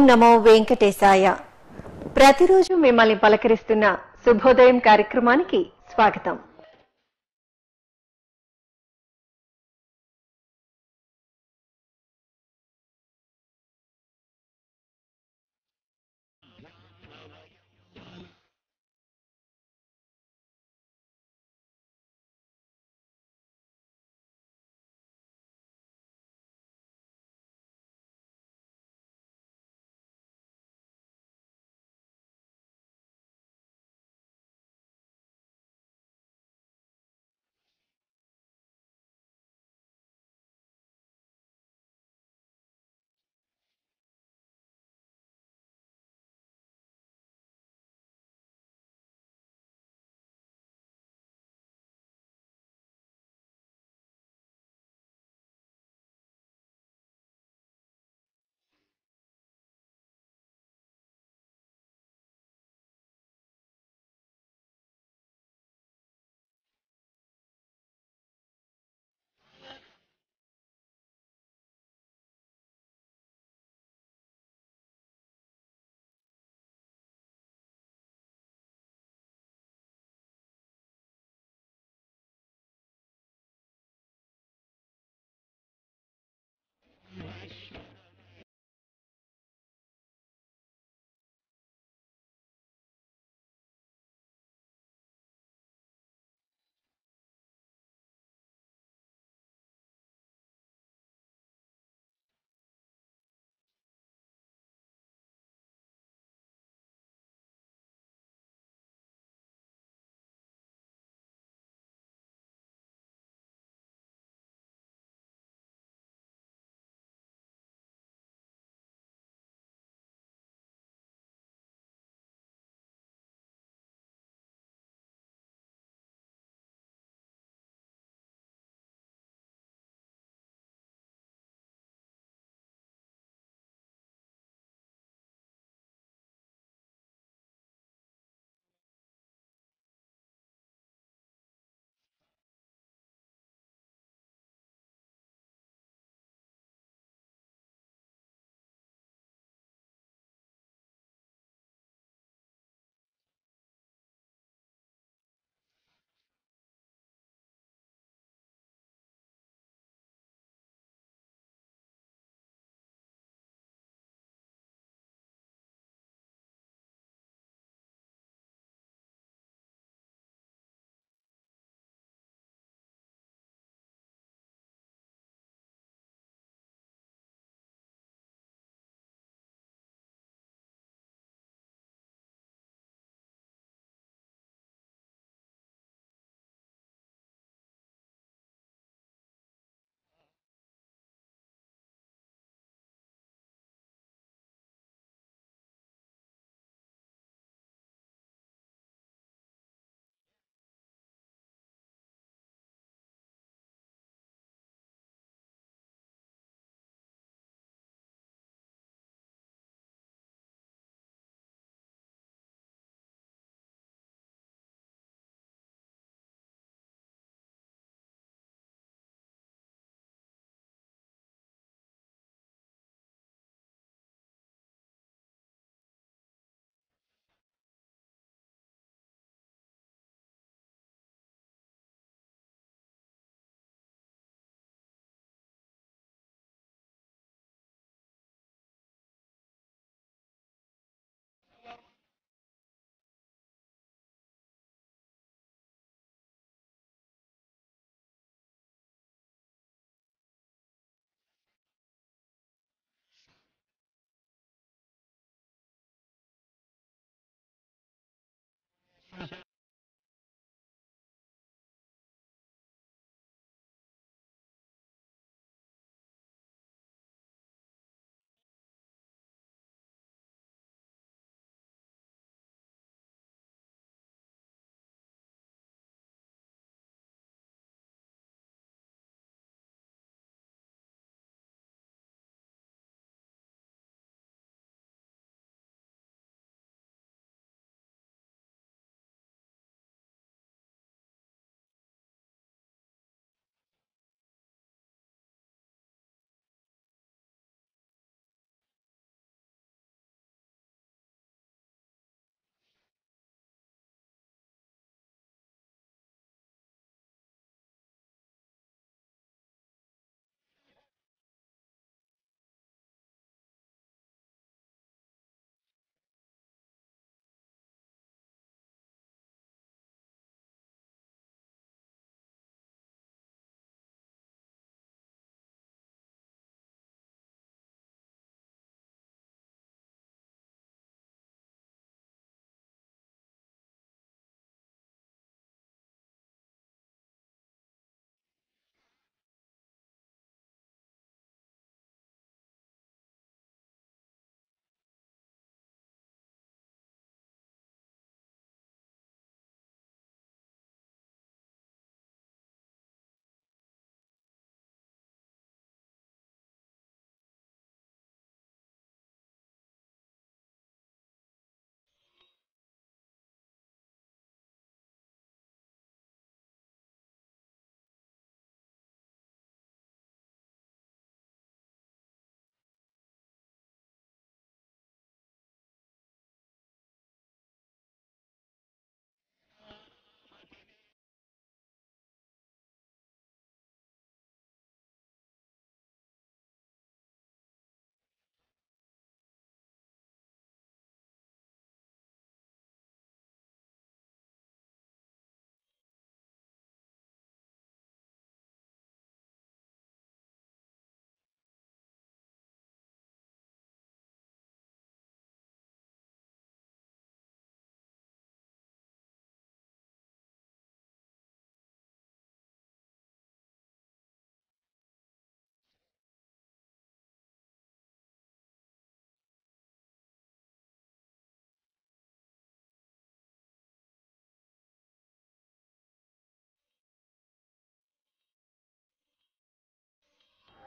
నమో వెంకటేశాయ ప్రతిరోజు మిమ్మల్ని పలకరిస్తున్న శుభోదయం కార్యక్రమానికి స్వాగతం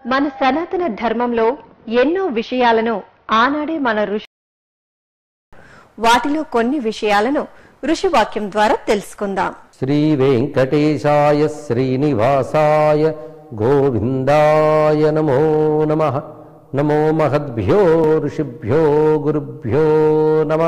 మన సనాతన ధర్మంలో ఎన్నో విషయాలను ఆనాడే మన ఋషి వాటిలో కొన్ని విషయాలను ఋషివాక్యం ద్వారా తెలుసుకుందాం శ్రీ వెంకటేశాయ శ్రీనివాసాయ గోవిందాయ నమో నమ నమో మహద్భ్యో ఋషిభ్యో గురుభ్యో నమ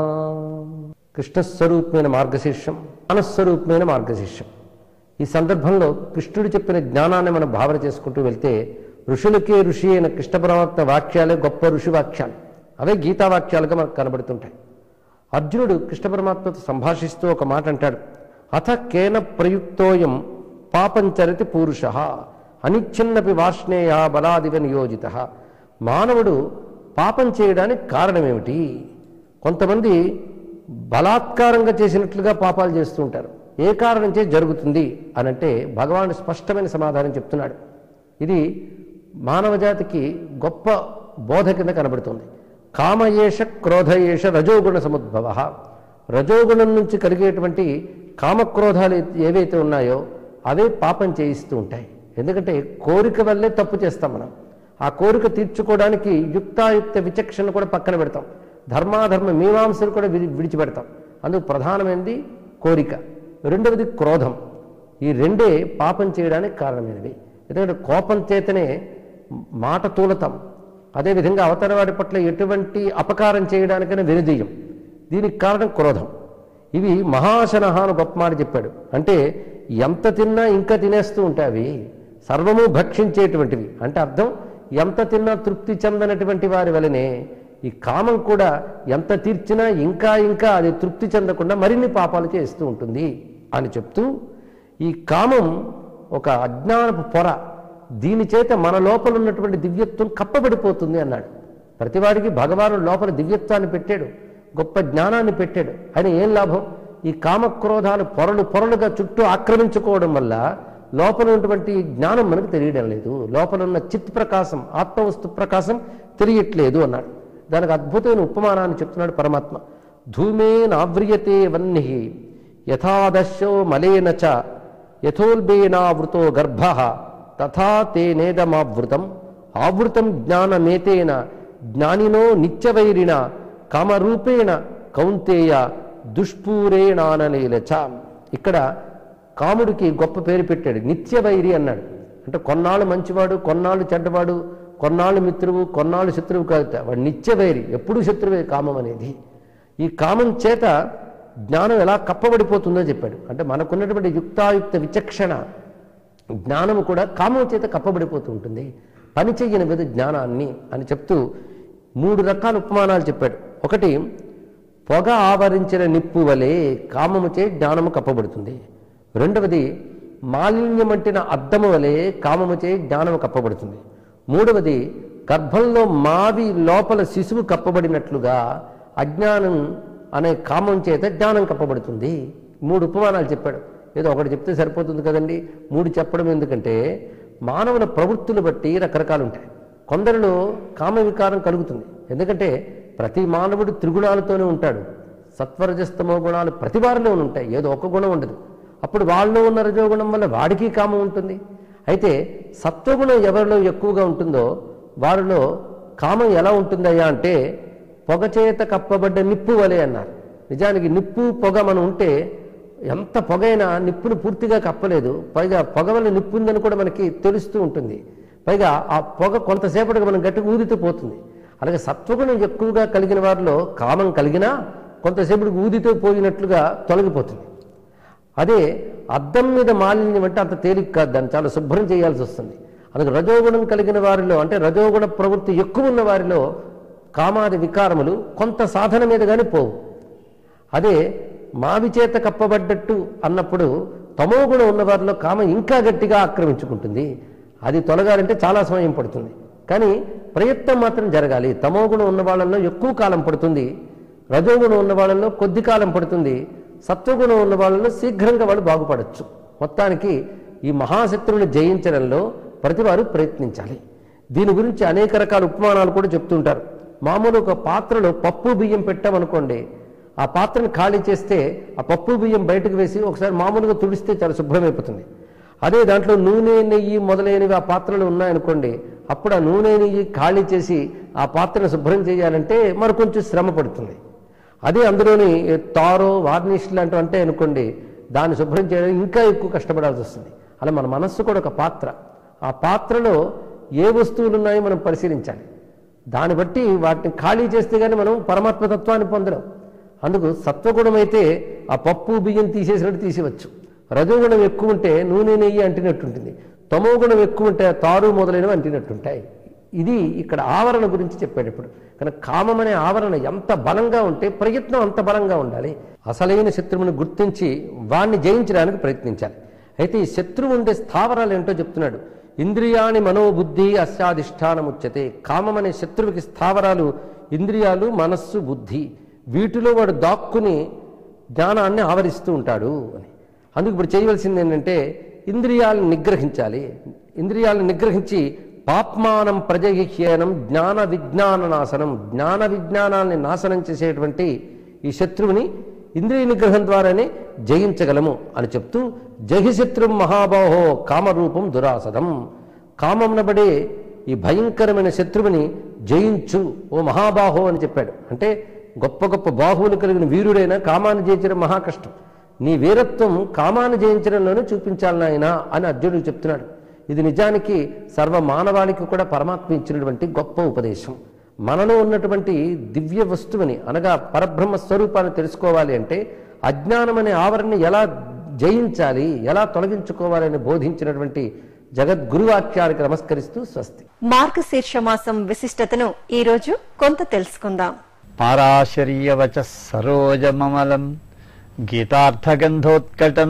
కృష్ణస్వరూపమైన మార్గశీర్షం జ్ఞానస్వరూపమైన మార్గశీర్షం ఈ సందర్భంలో కృష్ణుడు చెప్పిన జ్ఞానాన్ని మనం భావన చేసుకుంటూ వెళ్తే ఋషులకే ఋషి అయిన కృష్ణ పరమాత్మ వాక్యాలే గొప్ప ఋషి వాక్యాలు అవే గీతా వాక్యాలుగా మనకు కనబడుతుంటాయి అర్జునుడు కృష్ణ పరమాత్మతో సంభాషిస్తూ ఒక మాట అంటాడు అథ కేన ప్రయుక్తోయం పాపంచరతి పూరుష అనిచ్ఛిన్నపి వార్ష్ణేయ బలాదివ నియోజిత మానవుడు పాపం చేయడానికి కారణమేమిటి కొంతమంది బలాత్కారంగా చేసినట్లుగా పాపాలు చేస్తూ ఉంటారు ఏ కారణం చే జరుగుతుంది అని అంటే భగవానుడు స్పష్టమైన సమాధానం చెప్తున్నాడు ఇది మానవజాతికి గొప్ప బోధ కింద కనబడుతుంది కామయేష క్రోధయేష రజోగుణ సముద్భవ రజోగుణం నుంచి కలిగేటువంటి కామక్రోధాలు ఏవైతే ఉన్నాయో అవే పాపం చేయిస్తూ ఉంటాయి ఎందుకంటే కోరిక వల్లే తప్పు చేస్తాం మనం ఆ కోరిక తీర్చుకోవడానికి యుక్తాయుక్త విచక్షణ కూడా పక్కన పెడతాం ధర్మాధర్మ మీమాంసలు కూడా విడి విడిచిపెడతాం అందుకు ప్రధానమైనది కోరిక రెండవది క్రోధం ఈ రెండే పాపం చేయడానికి కారణమైనవి ఎందుకంటే కోపం చేతనే మాట తూలతాం అదేవిధంగా అవతలవాడి పట్ల ఎటువంటి అపకారం చేయడానికైనా వెనుదీయం దీనికి కారణం క్రోధం ఇవి మహాశనహ అని గొప్ప మాట చెప్పాడు అంటే ఎంత తిన్నా ఇంకా తినేస్తూ ఉంటాయి అవి సర్వము భక్షించేటువంటివి అంటే అర్థం ఎంత తిన్నా తృప్తి చెందనటువంటి వారి వలనే ఈ కామం కూడా ఎంత తీర్చినా ఇంకా ఇంకా అది తృప్తి చెందకుండా మరిన్ని పాపాలు చేస్తూ ఉంటుంది అని చెప్తూ ఈ కామం ఒక అజ్ఞానపు పొర దీని చేత మన లోపల ఉన్నటువంటి దివ్యత్వం కప్పబడిపోతుంది అన్నాడు ప్రతివాడికి భగవాను లోపల దివ్యత్వాన్ని పెట్టాడు గొప్ప జ్ఞానాన్ని పెట్టాడు అని ఏం లాభం ఈ కామక్రోధాలు పొరలు పొరలుగా చుట్టూ ఆక్రమించుకోవడం వల్ల లోపల ఉన్నటువంటి జ్ఞానం మనకు తెలియడం లేదు లోపల ఉన్న చిత్ ప్రకాశం ఆత్మవస్తు ప్రకాశం తెలియట్లేదు అన్నాడు దానికి అద్భుతమైన ఉపమానాన్ని చెప్తున్నాడు పరమాత్మ ధూమే నావ్రియతే వన్ని యథాదశో మలేన చ యథోల్బేనావృతో గర్భ తథా తేనేదమావృతం ఆవృతం జ్ఞానమేతేన జ్ఞానినో నిత్యవైరిణ కామరూపేణ కౌంతేయ దుష్పూరేణానలేలచ ఇక్కడ కాముడికి గొప్ప పేరు పెట్టాడు నిత్యవైరి అన్నాడు అంటే కొన్నాళ్ళు మంచివాడు కొన్నాళ్ళు చెడ్డవాడు కొన్నాళ్ళు మిత్రువు కొన్నాళ్ళు శత్రువు కాదు వాడు నిత్యవైరి ఎప్పుడూ శత్రువే కామం అనేది ఈ కామం చేత జ్ఞానం ఎలా కప్పబడిపోతుందో చెప్పాడు అంటే మనకున్నటువంటి యుక్తాయుక్త విచక్షణ జ్ఞానము కూడా కామం చేత కప్పబడిపోతూ ఉంటుంది పని చెయ్యని మీద జ్ఞానాన్ని అని చెప్తూ మూడు రకాల ఉపమానాలు చెప్పాడు ఒకటి పొగ ఆవరించిన నిప్పు వలె కామము చే జ్ఞానము కప్పబడుతుంది రెండవది మాలిన్యమంటిన అద్దము వలె కామము చే జ్ఞానము కప్పబడుతుంది మూడవది గర్భంలో మావి లోపల శిశువు కప్పబడినట్లుగా అజ్ఞానం అనే కామం చేత జ్ఞానం కప్పబడుతుంది మూడు ఉపమానాలు చెప్పాడు ఏదో ఒకటి చెప్తే సరిపోతుంది కదండి మూడు చెప్పడం ఎందుకంటే మానవుల ప్రవృత్తులు బట్టి రకరకాలు ఉంటాయి కొందరిలో కామ వికారం కలుగుతుంది ఎందుకంటే ప్రతి మానవుడు త్రిగుణాలతోనే ఉంటాడు సత్వరజస్తమో గుణాలు ప్రతి వారిలోనూ ఉంటాయి ఏదో ఒక గుణం ఉండదు అప్పుడు వాళ్ళలో ఉన్న రజోగుణం వల్ల వాడికి కామం ఉంటుంది అయితే సత్వగుణం ఎవరిలో ఎక్కువగా ఉంటుందో వారిలో కామం ఎలా ఉంటుందయ్యా అంటే పొగ చేత కప్పబడ్డ నిప్పు వలె అన్నారు నిజానికి నిప్పు పొగ మనం ఉంటే ఎంత పొగైనా నిప్పును పూర్తిగా కప్పలేదు పైగా పొగ వల్ల నిప్పు ఉందని కూడా మనకి తెలుస్తూ ఉంటుంది పైగా ఆ పొగ కొంతసేపటికి మనం గట్టిగా ఊదితూ పోతుంది అలాగే సత్వగుణం ఎక్కువగా కలిగిన వారిలో కామం కలిగినా కొంతసేపటికి ఊదితో పోయినట్లుగా తొలగిపోతుంది అదే అద్దం మీద మాలిన్యం అంటే అంత తేలిక కాదు దాన్ని చాలా శుభ్రం చేయాల్సి వస్తుంది అందుకే రజోగుణం కలిగిన వారిలో అంటే రజోగుణ ప్రవృత్తి ఎక్కువ ఉన్న వారిలో కామాది వికారములు కొంత సాధన మీద కానీ పోవు అదే మావి చేత కప్పబడ్డట్టు అన్నప్పుడు తమో గుణం ఉన్న వారిలో కామ ఇంకా గట్టిగా ఆక్రమించుకుంటుంది అది తొలగాలంటే చాలా సమయం పడుతుంది కానీ ప్రయత్నం మాత్రం జరగాలి తమో గుణం ఉన్న వాళ్ళల్లో ఎక్కువ కాలం పడుతుంది రజోగుణం ఉన్న వాళ్ళల్లో కొద్ది కాలం పడుతుంది సత్వగుణం ఉన్న వాళ్ళలో శీఘ్రంగా వాళ్ళు బాగుపడచ్చు మొత్తానికి ఈ మహాశత్రువుని జయించడంలో ప్రతివారు ప్రయత్నించాలి దీని గురించి అనేక రకాల ఉపమానాలు కూడా చెప్తుంటారు మామూలు ఒక పాత్రలో పప్పు బియ్యం పెట్టామనుకోండి ఆ పాత్రను ఖాళీ చేస్తే ఆ పప్పు బియ్యం బయటకు వేసి ఒకసారి మామూలుగా తుడిస్తే చాలా శుభ్రమైపోతుంది అదే దాంట్లో నూనె నెయ్యి మొదలైనవి ఆ పాత్రలు ఉన్నాయనుకోండి అప్పుడు ఆ నూనెని ఖాళీ చేసి ఆ పాత్రను శుభ్రం చేయాలంటే మరి కొంచెం శ్రమ పడుతుంది అదే అందులోని తారో వార్నిష్ లాంటివి అంటే అనుకోండి దాన్ని శుభ్రం చేయడం ఇంకా ఎక్కువ కష్టపడాల్సి వస్తుంది అలా మన మనస్సు కూడా ఒక పాత్ర ఆ పాత్రలో ఏ వస్తువులు ఉన్నాయో మనం పరిశీలించాలి దాన్ని బట్టి వాటిని ఖాళీ చేస్తే కానీ మనం పరమాత్మ తత్వాన్ని పొందడం అందుకు సత్వగుణం అయితే ఆ పప్పు బియ్యం తీసేసినట్టు తీసేవచ్చు రజోగుణం ఎక్కువ ఉంటే నూనె నెయ్యి అంటినట్టుంటుంది తమో గుణం ఎక్కువ ఉంటే తారు మొదలైనవి అంటినట్టుంటాయి ఇది ఇక్కడ ఆవరణ గురించి చెప్పాడు ఇప్పుడు కనుక కామం అనే ఆవరణ ఎంత బలంగా ఉంటే ప్రయత్నం అంత బలంగా ఉండాలి అసలైన శత్రువుని గుర్తించి వాణ్ణి జయించడానికి ప్రయత్నించాలి అయితే ఈ శత్రువు ఉండే స్థావరాలు ఏంటో చెప్తున్నాడు ఇంద్రియాని మనోబుద్ధి అస్యాధిష్టానముచ్యతే కామం అనే శత్రువుకి స్థావరాలు ఇంద్రియాలు మనస్సు బుద్ధి వీటిలో వాడు దాక్కుని జ్ఞానాన్ని ఆవరిస్తూ ఉంటాడు అని అందుకు ఇప్పుడు చేయవలసింది ఏంటంటే ఇంద్రియాలను నిగ్రహించాలి ఇంద్రియాలను నిగ్రహించి పాప్మానం ప్రజహిహ్యనం జ్ఞాన విజ్ఞాన నాశనం జ్ఞాన విజ్ఞానాన్ని నాశనం చేసేటువంటి ఈ శత్రువుని ఇంద్రియ నిగ్రహం ద్వారానే జయించగలము అని చెప్తూ జహిశత్రు మహాబాహో కామరూపం దురాసదం కామంనబడే ఈ భయంకరమైన శత్రువుని జయించు ఓ మహాబాహో అని చెప్పాడు అంటే గొప్ప గొప్ప బాహువులు కలిగిన వీరుడైన కామాన్ని జయించడం మహా కష్టం నీ వీరత్వం కామాన్ని జయించడంలోనే చూపించాలి నాయనా అని అర్జునుడు చెప్తున్నాడు ఇది నిజానికి సర్వ మానవాళికి కూడా పరమాత్మ ఇచ్చినటువంటి గొప్ప ఉపదేశం మనలో ఉన్నటువంటి దివ్య వస్తువుని అనగా పరబ్రహ్మ స్వరూపాన్ని తెలుసుకోవాలి అంటే అజ్ఞానం అనే ఆవరణని ఎలా జయించాలి ఎలా తొలగించుకోవాలని బోధించినటువంటి జగద్గురువాక్యానికి నమస్కరిస్తూ స్వస్తి మార్గశీర్ష మాసం విశిష్టతను ఈ రోజు కొంత తెలుసుకుందాం పారాశర్యవచ సరోజమమలం గీతార్థగంధోత్కటం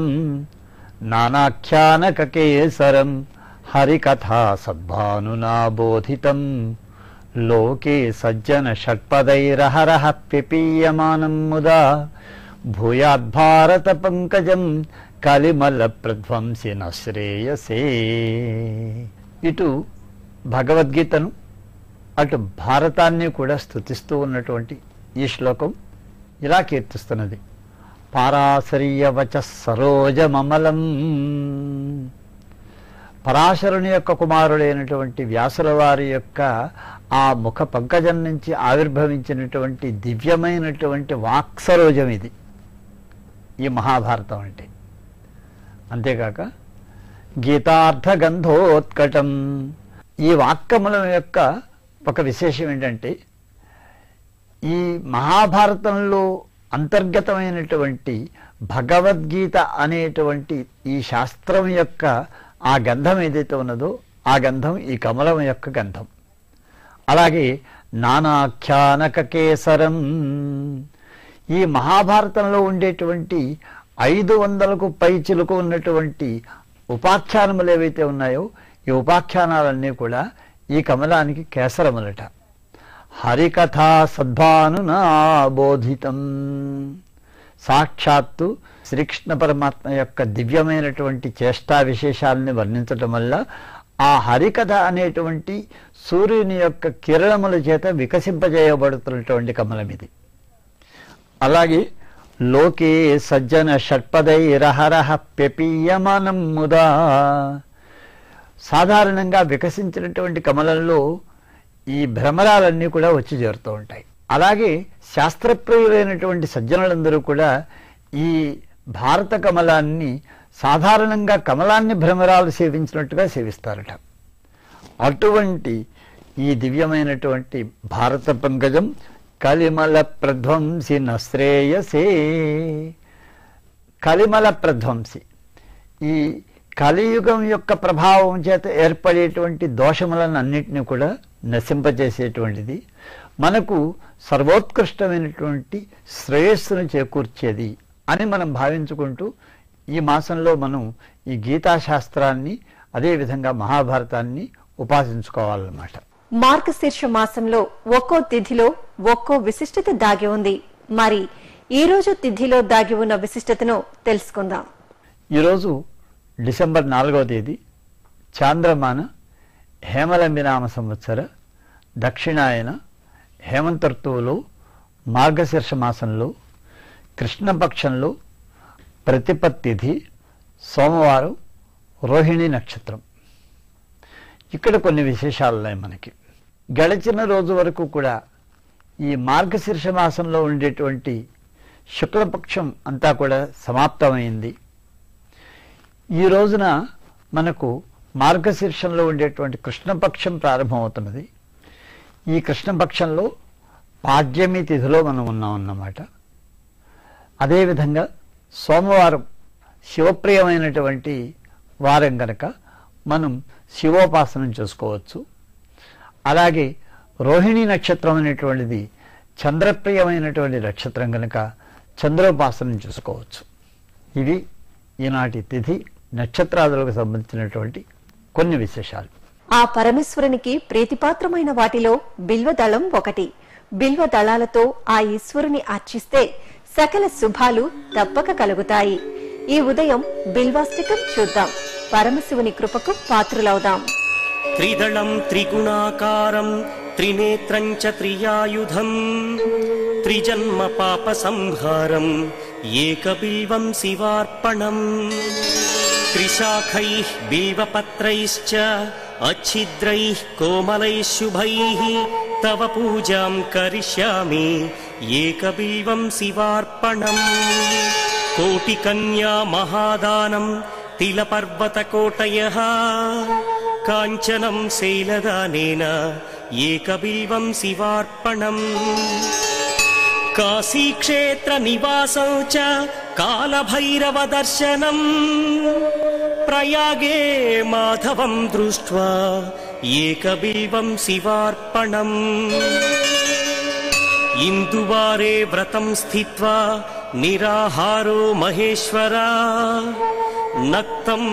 నానాఖ్యానకకేసరం హరికథా సద్భానునా బోధితం లోకే సజ్జన షట్పదైరహరః పిపీయమానం ముదా భూయాద్భారత పంకజం కలిమల ప్రధ్వంసిన శ్రేయసే ఇటు భగవద్గీతను అటు భారతాన్ని కూడా స్థుతిస్తూ ఉన్నటువంటి ఈ శ్లోకం ఇలా కీర్తిస్తున్నది పారాశరీయవచ సరోజమమలం పరాశరుని యొక్క కుమారుడైనటువంటి వ్యాసుల వారి యొక్క ఆ ముఖ పంకజం నుంచి ఆవిర్భవించినటువంటి దివ్యమైనటువంటి వాక్సరోజం ఇది ఈ మహాభారతం అంటే అంతేకాక గీతార్థ గంధోత్కటం ఈ వాక్కములం యొక్క ఒక విశేషం ఏంటంటే ఈ మహాభారతంలో అంతర్గతమైనటువంటి భగవద్గీత అనేటువంటి ఈ శాస్త్రం యొక్క ఆ గంధం ఏదైతే ఉన్నదో ఆ గంధం ఈ కమలం యొక్క గంధం అలాగే నానాఖ్యానక కేసరం ఈ మహాభారతంలో ఉండేటువంటి ఐదు వందలకు పై చిలుకు ఉన్నటువంటి ఉపాఖ్యానములు ఏవైతే ఉన్నాయో ఈ ఉపాఖ్యానాలన్నీ కూడా ఈ కమలానికి కేసరములట హరికథా సద్భానునా బోధితం సాక్షాత్తు శ్రీకృష్ణ పరమాత్మ యొక్క దివ్యమైనటువంటి చేష్టా విశేషాలని వర్ణించటం వల్ల ఆ హరికథ అనేటువంటి సూర్యుని యొక్క కిరణముల చేత వికసింపజేయబడుతున్నటువంటి కమలం ఇది అలాగే లోకే సజ్జన షట్పదైరహరహ పెపీయమానం ముదా సాధారణంగా వికసించినటువంటి కమలంలో ఈ భ్రమరాలన్నీ కూడా వచ్చి చేరుతూ ఉంటాయి అలాగే శాస్త్రప్రియులైనటువంటి సజ్జనులందరూ కూడా ఈ భారత కమలాన్ని సాధారణంగా కమలాన్ని భ్రమరాలు సేవించినట్టుగా సేవిస్తారట అటువంటి ఈ దివ్యమైనటువంటి భారత పంకజం కలిమల ప్రధ్వంసి నశ్రేయసే కలిమల ప్రధ్వంసి ఈ కలియుగం యొక్క ప్రభావం చేత ఏర్పడేటువంటి దోషములను అన్నింటినీ కూడా నశింపజేసేటువంటిది మనకు సర్వోత్కృష్టమైనటువంటి శ్రేయస్సును చేకూర్చేది అని మనం భావించుకుంటూ ఈ మాసంలో మనం ఈ గీతాశాస్త్రాన్ని అదేవిధంగా మహాభారతాన్ని ఉపాసించుకోవాలన్నమాట మార్గశీర్ష మాసంలో ఒక్కో తిథిలో ఒక్కో విశిష్టత దాగి ఉంది మరి ఈ రోజు తిథిలో దాగి ఉన్న విశిష్టతను తెలుసుకుందాం ఈరోజు డిసెంబర్ నాలుగవ తేదీ చాంద్రమాన హేమలంబినామ సంవత్సర దక్షిణాయన హేమంత ఋతువులో మార్గశీర్ష మాసంలో కృష్ణపక్షంలో ప్రతిపత్తిథి సోమవారం రోహిణి నక్షత్రం ఇక్కడ కొన్ని విశేషాలు ఉన్నాయి మనకి గడిచిన రోజు వరకు కూడా ఈ మార్గశీర్ష మాసంలో ఉండేటువంటి శుక్లపక్షం అంతా కూడా సమాప్తమైంది ఈ రోజున మనకు మార్గశీర్షంలో ఉండేటువంటి కృష్ణపక్షం ప్రారంభమవుతున్నది ఈ కృష్ణపక్షంలో పాడ్యమి తిథిలో మనం ఉన్నాం అన్నమాట అదేవిధంగా సోమవారం శివప్రియమైనటువంటి వారం కనుక మనం శివోపాసనం చేసుకోవచ్చు అలాగే రోహిణి నక్షత్రం అనేటువంటిది చంద్రప్రియమైనటువంటి నక్షత్రం కనుక చంద్రోపాసనం చేసుకోవచ్చు ఇవి ఈనాటి తిథి నక్షత్రాదులకు సంబంధించినటువంటి కొన్ని విశేషాలు ఆ పరమేశ్వరునికి ప్రీతిపాత్రమైన వాటిలో బిల్వదళం ఒకటి బిల్వ దళాలతో ఆ ఈశ్వరుని అర్చిస్తే సకల శుభాలు తప్పక కలుగుతాయి ఈ ఉదయం బిల్వాష్టకం చూద్దాం పరమశివుని కృపకు పాత్రులవుదాం त्रिदलं त्रिगुणाकारं त्रिनेत्रं च त्रियायुधम् त्रिजन्म पापसंहारम् एकबिल्वं शिवार्पणम् त्रिशाखैः बिल्वपत्रैश्च अच्छिद्रैः कोमलैः शुभैः तव पूजां करिष्यामि एकबिल्वं शिवार्पणम् कोटिकन्या महादानं तिलपर्वतकोटयः काञ्चनं शैलदानेन एकबिल्वं शिवार्पणम् काशीक्षेत्रनिवासौ च कालभैरवदर्शनम् प्रयागे माधवं दृष्ट्वा एकबिल्वं शिवार्पणम् इन्दुवारे व्रतं स्थित्वा निराहारो महेश्वरा नक्तम्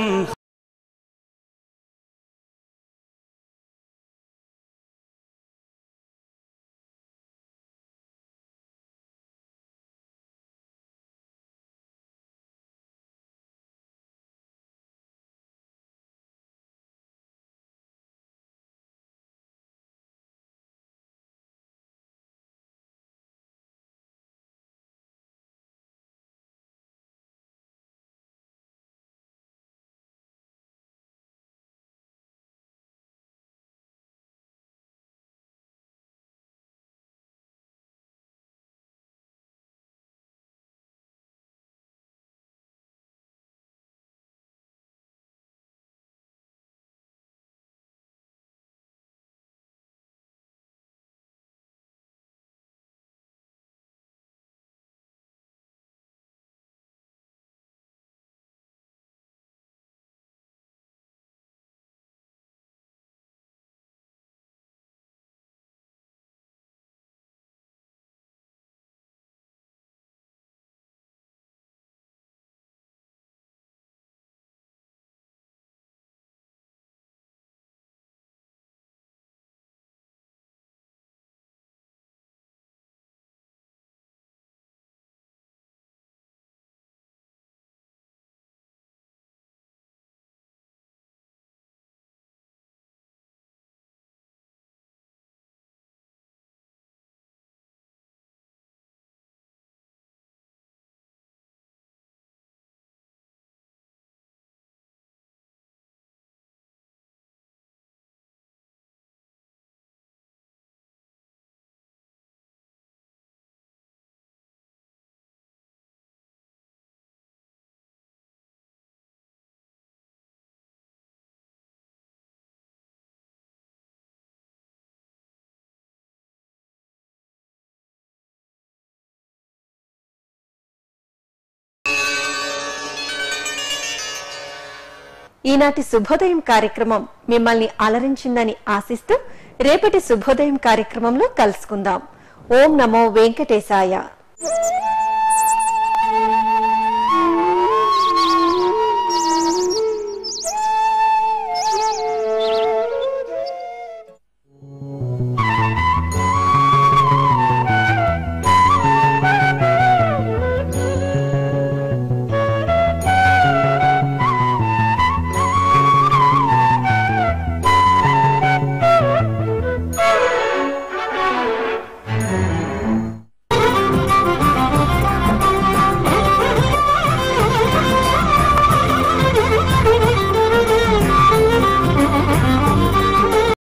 ఈనాటి శుభోదయం కార్యక్రమం మిమ్మల్ని అలరించిందని ఆశిస్తూ రేపటి శుభోదయం కార్యక్రమంలో కలుసుకుందాం ఓం నమో వెంకటేశాయ